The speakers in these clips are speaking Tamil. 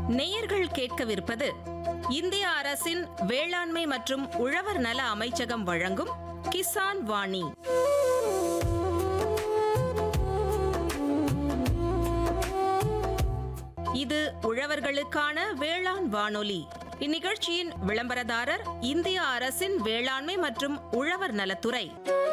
நேயர்கள் கேட்கவிருப்பது இந்திய அரசின் வேளாண்மை மற்றும் உழவர் நல அமைச்சகம் வழங்கும் கிசான் வாணி இது உழவர்களுக்கான வேளாண் வானொலி இந்நிகழ்ச்சியின் விளம்பரதாரர் இந்திய அரசின் வேளாண்மை மற்றும் உழவர் நலத்துறை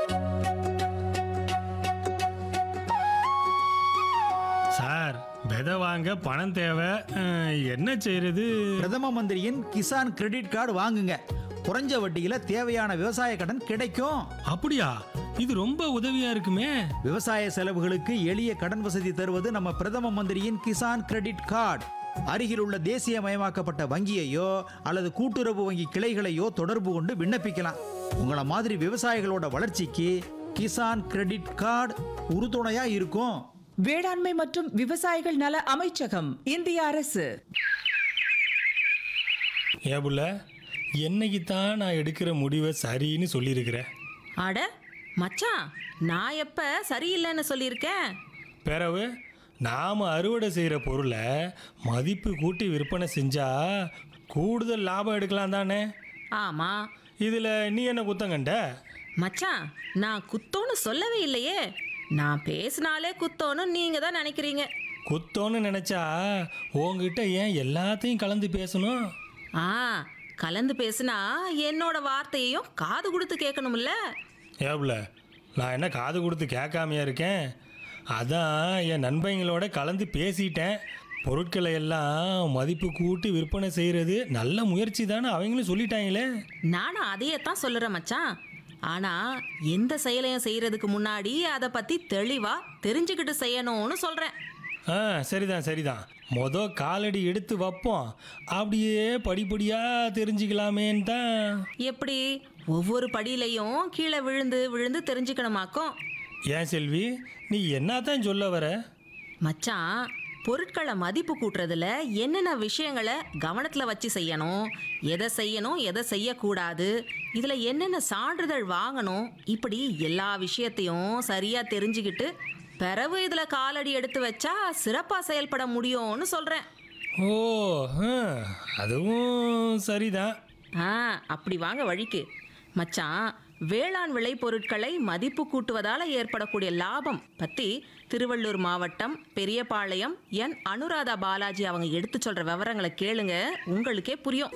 சார் விதை வாங்க பணம் தேவை அஹ், என்ன செய்யறது பிரதம மந்திரியின் கிசான் கிரெடிட் கார்டு வாங்குங்க குறைஞ்ச வட்டியில தேவையான விவசாய கடன் கிடைக்கும் அப்படியா இது ரொம்ப உதவியா இருக்குமே விவசாய செலவுகளுக்கு எளிய கடன் வசதி தருவது நம்ம பிரதம மந்திரியின் கிசான் கிரெடிட் கார்டு அருகில் உள்ள தேசியமயமாக்கப்பட்ட வங்கியையோ அல்லது கூட்டுறவு வங்கி கிளைகளையோ தொடர்பு கொண்டு விண்ணப்பிக்கலாம் உங்களை மாதிரி விவசாயிகளோட வளர்ச்சிக்கு கிசான் கிரெடிட் கார்டு உறுதுணையா இருக்கும் வேளாண்மை மற்றும் விவசாயிகள் நல அமைச்சகம் இந்திய அரசு ஏபுல என்னைக்கு தான் நான் எடுக்கிற முடிவை சரின்னு சொல்லியிருக்கிறேன் அட மச்சான் நான் எப்ப சரியில்லைன்னு சொல்லியிருக்கேன் பிறகு நாம் அறுவடை செய்கிற பொருளை மதிப்பு கூட்டி விற்பனை செஞ்சா கூடுதல் லாபம் எடுக்கலாம் தானே ஆமா இதில் நீ என்ன குத்தம் கண்ட மச்சான் நான் குத்தோன்னு சொல்லவே இல்லையே நான் பேசினாலே குத்தோன்னு நீங்க தான் நினைக்கிறீங்க குத்தோன்னு நினச்சா உங்ககிட்ட ஏன் எல்லாத்தையும் கலந்து பேசணும் ஆ கலந்து பேசினா என்னோட வார்த்தையையும் காது கொடுத்து கேட்கணும்ல ஏப்ல நான் என்ன காது கொடுத்து கேட்காமையா இருக்கேன் அதான் என் நண்பங்களோட கலந்து பேசிட்டேன் பொருட்களை எல்லாம் மதிப்பு கூட்டி விற்பனை செய்கிறது நல்ல முயற்சி தானே அவங்களும் சொல்லிட்டாங்களே நானும் அதையே தான் சொல்லுறேன் மச்சான் ஆனா எந்த செயலையும் செய்யறதுக்கு முன்னாடி அதை பத்தி தெளிவா தெரிஞ்சுக்கிட்டு செய்யணும்னு சொல்றேன் ஆ சரிதான் சரிதான் மொத காலடி எடுத்து வைப்போம் அப்படியே படிப்படியாக தெரிஞ்சுக்கலாமேன்னு தான் எப்படி ஒவ்வொரு படியிலையும் கீழே விழுந்து விழுந்து தெரிஞ்சுக்கணுமாக்கும் ஏன் செல்வி நீ என்னத்தான் சொல்ல வர மச்சான் பொருட்களை மதிப்பு கூட்டுறதுல என்னென்ன விஷயங்களை கவனத்தில் வச்சு செய்யணும் எதை செய்யணும் எதை செய்யக்கூடாது இதில் என்னென்ன சான்றிதழ் வாங்கணும் இப்படி எல்லா விஷயத்தையும் சரியாக தெரிஞ்சுக்கிட்டு பிறகு இதில் காலடி எடுத்து வச்சா சிறப்பாக செயல்பட முடியும்னு சொல்கிறேன் ஓ ஆ, அதுவும் சரிதான் ஆ அப்படி வாங்க வழிக்கு மச்சான் வேளாண் விளைபொருட்களை மதிப்பு கூட்டுவதால் ஏற்படக்கூடிய லாபம் பற்றி திருவள்ளூர் மாவட்டம் பெரியபாளையம் என் அனுராதா பாலாஜி அவங்க எடுத்து சொல்கிற விவரங்களை கேளுங்க உங்களுக்கே புரியும்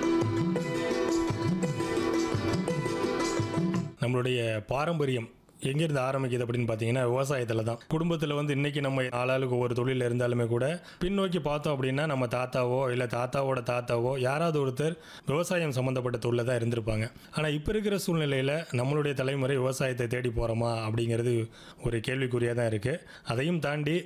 நம்மளுடைய பாரம்பரியம் எங்கேருந்து ஆரம்பிக்குது அப்படின்னு பார்த்தீங்கன்னா விவசாயத்தில் தான் குடும்பத்தில் வந்து இன்றைக்கி நம்ம ஆளாளுக்கு ஒவ்வொரு தொழில் இருந்தாலுமே கூட பின்னோக்கி பார்த்தோம் அப்படின்னா நம்ம தாத்தாவோ இல்லை தாத்தாவோட தாத்தாவோ யாராவது ஒருத்தர் விவசாயம் சம்மந்தப்பட்ட தொழில் தான் இருந்திருப்பாங்க ஆனால் இப்போ இருக்கிற சூழ்நிலையில் நம்மளுடைய தலைமுறை விவசாயத்தை தேடி போகிறோமா அப்படிங்கிறது ஒரு கேள்விக்குறியாக தான் இருக்குது அதையும் தாண்டி